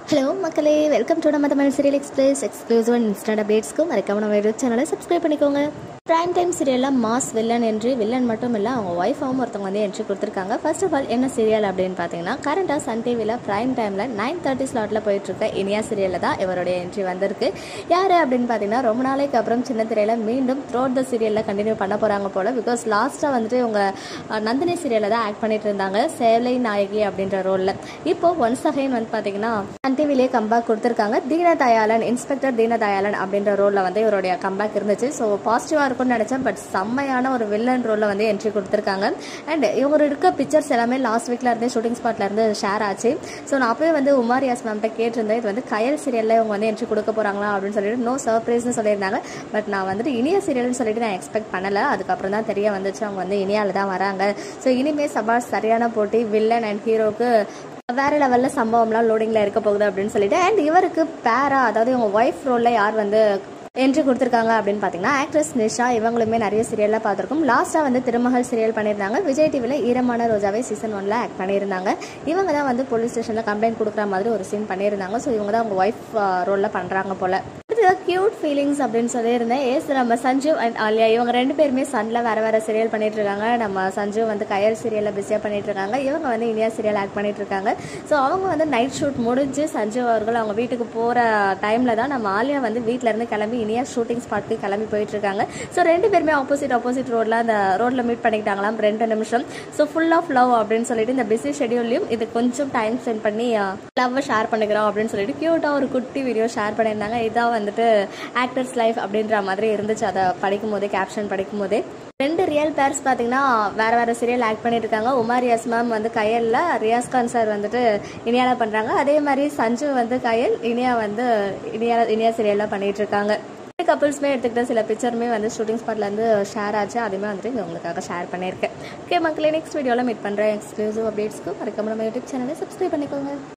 hello மக்களே welcome to நம்ம Tamil serial express exclusive and instant அப்டேட்ஸ்க்கும் மறக்காம நம்ம யூடியூப் சேனலை சப்ஸ்கிரைப் பண்ணிக்கோங்க பிரைம் டைம் சீரியலில் மாஸ் வில்லன் என்று வில்லன் மட்டும் இல்லை அவங்க ஒய்ஃபாகவும் ஒருத்தவங்க வந்து என்ட்ரி கொடுத்துருக்காங்க ஃபர்ஸ்ட் ஆஃப் ஆல் என்ன சீரியல் அப்படின்னு பார்த்தீங்கன்னா கரண்டாக சன் டிவியில் பிரைம் டைமில் நைன் தேர்ட்டி ஸ்லாட்டில் போயிட்டுருக்க இனியா சீரியலில் தான் இவருடைய என்ட்ரி வந்திருக்கு யார் அப்படின்னு பார்த்தீங்கன்னா ரொம்ப நாளைக்கு அப்புறம் சின்ன திரையில் மீண்டும் த்ரோட் த சீரியலில் கண்டினியூ பண்ண போகிறாங்க போல் பிகாஸ் லாஸ்ட்டாக வந்துட்டு இவங்க அஹ், நந்தினி சீரியலில் தான் ஆக்ட் பண்ணிட்டு இருந்தாங்க சேலை நாயகி அப்படின்ற ரோலில் இப்போ ஒன்ஸ் அகைன் வந்து பார்த்தீங்கன்னா சன் டிவிலேயே கம்பேக் கொடுத்துருக்காங்க தீனதயாளன் இன்ஸ்பெக்டர் தீனதயாளன் அப்படின்ற ரோலில் வந்து இவருடைய கம்பேக் இருந்துச்சு ஸோ பாசிட்டிவாக இருக்கும்னு நினச்சேன் பட் செம்மையான ஒரு வில்லன் ரோலில் வந்து என்ட்ரி கொடுத்துருக்காங்க அண்ட் இவங்க இருக்க பிக்சர்ஸ் எல்லாமே லாஸ்ட் வீக்கில் இருந்து ஷூட்டிங் ஸ்பாட்ல இருந்து ஷேர் ஆச்சு ஸோ நான் அப்பவே வந்து உமார் யாஸ் மேம்கிட்ட கேட்டிருந்தேன் இது வந்து கயல் சீரியலில் இவங்க வந்து என்ட்ரி கொடுக்க போகிறாங்களா அப்படின்னு சொல்லிட்டு நோ சர்ப்ரைஸ்னு சொல்லியிருந்தாங்க பட் நான் வந்துட்டு இனியா சீரியல்னு சொல்லிட்டு நான் எக்ஸ்பெக்ட் பண்ணலை அதுக்கப்புறம் தான் தெரிய வந்துச்சு அவங்க வந்து இனியாவில் தான் வராங்க ஸோ இனிமேல் சபாஷ் சரியான போட்டி வில்லன் அண்ட் ஹீரோக்கு வேற லெவலில் சம்பவம்லாம் லோடிங்கில் இருக்க போகுது அப்படின்னு சொல்லிட்டு அண்ட் இவருக்கு பேரா அதாவது இவங்க ஒய்ஃப் ரோலில் யார் வந்து என்ட்ரி கொடுத்துருக்காங்க அப்படின்னு பார்த்தீங்கன்னா ஆக்ட்ரஸ் நிஷா இவங்களுமே நிறைய சீரியலில் பார்த்துருக்கோம் லாஸ்ட்டாக வந்து திருமகள் சீரியல் பண்ணியிருந்தாங்க விஜய் டிவியில் ஈரமான ரோஜாவே சீசன் ஒன்ல ஆக்ட் பண்ணியிருந்தாங்க இவங்க தான் வந்து போலீஸ் ஸ்டேஷனில் கம்ப்ளைண்ட் கொடுக்குற மாதிரி ஒரு சீன் பண்ணியிருந்தாங்க ஸோ இவங்க தான் அவங்க ஒய்ஃப் ரோலில் பண்ணுறாங்க போல அடுத்தது கியூட் ஃபீலிங்ஸ் அப்படின்னு சொல்லியிருந்தேன் ஏஸ் நம்ம சஞ்சீவ் அண்ட் ஆலியா இவங்க ரெண்டு பேருமே சன்ல வேற வேற சீரியல் பண்ணிட்டு இருக்காங்க நம்ம சஞ்சீவ் வந்து கயல் சீரியல்ல பிஸியாக பண்ணிட்டு இருக்காங்க இவங்க வந்து இந்தியா சீரியல் ஆக்ட் பண்ணிட்டு இருக்காங்க ஸோ அவங்க வந்து நைட் ஷூட் முடிஞ்சு சஞ்சீவ் அவர்கள் அவங்க வீட்டுக்கு போற டைம்ல தான் நம்ம ஆலியா வந்து வீட்ல இருந்து கிளம்பி இனியா ஷூட்டிங் ஸ்பாட்க்கு கிளம்பி போயிட்டு இருக்காங்க ஸோ ரெண்டு பேருமே ஆப்போசிட் ஆப்போசிட் ரோட்ல அந்த ரோட்ல மீட் பண்ணிக்கிட்டாங்களாம் ரெண்டு நிமிஷம் ஸோ ஃபுல் ஆஃப் லவ் அப்படின்னு சொல்லிட்டு இந்த பிஸி ஷெடியூல்லையும் இது கொஞ்சம் டைம் ஸ்பெண்ட் பண்ணி லவ் ஷேர் பண்ணிக்கிறோம் அப்படின்னு சொல்லிட்டு கியூட்டா ஒரு குட்டி வீடியோ ஷேர் பண்ணியிருந்தாங்க இதான் வந்துட்டு ஆக்டர்ஸ் லைஃப் அப்படின்ற மாதிரி இருந்துச்சு அதை படிக்கும் போதே கேப்ஷன் படிக்கும் போதே ரெண்டு ரியல் பேர்ஸ் பார்த்தீங்கன்னா வேற வேற சீரியல் ஆக்ட் பண்ணிட்டு இருக்காங்க உமார் யஸ் மேம் வந்து கயல்ல ரியாஸ் கான் சார் வந்துட்டு இனியால பண்றாங்க அதே மாதிரி சஞ்சு வந்து கயல் இனியா வந்து இனியா இனியா சீரியல்ல பண்ணிட்டு இருக்காங்க கப்புள்ஸ்மே எடுத்துக்கிட்ட சில பிக்சருமே வந்து ஷூட்டிங் ஸ்பாட்ல இருந்து ஷேர் ஆச்சு அதுவுமே வந்துட்டு இங்க உங்களுக்காக ஷேர் பண்ணியிருக்கேன் ஓகே மக்களே நெக்ஸ்ட் வீடியோவில் மீட் பண்ணுறேன் எக்ஸ்க்ளூசிவ் அப்டேட்ஸ்க்கு மறக்காம நம்ம யூடியூப் சேனலை சப்ஸ்கிரைப் பண்ணிக்கோங்க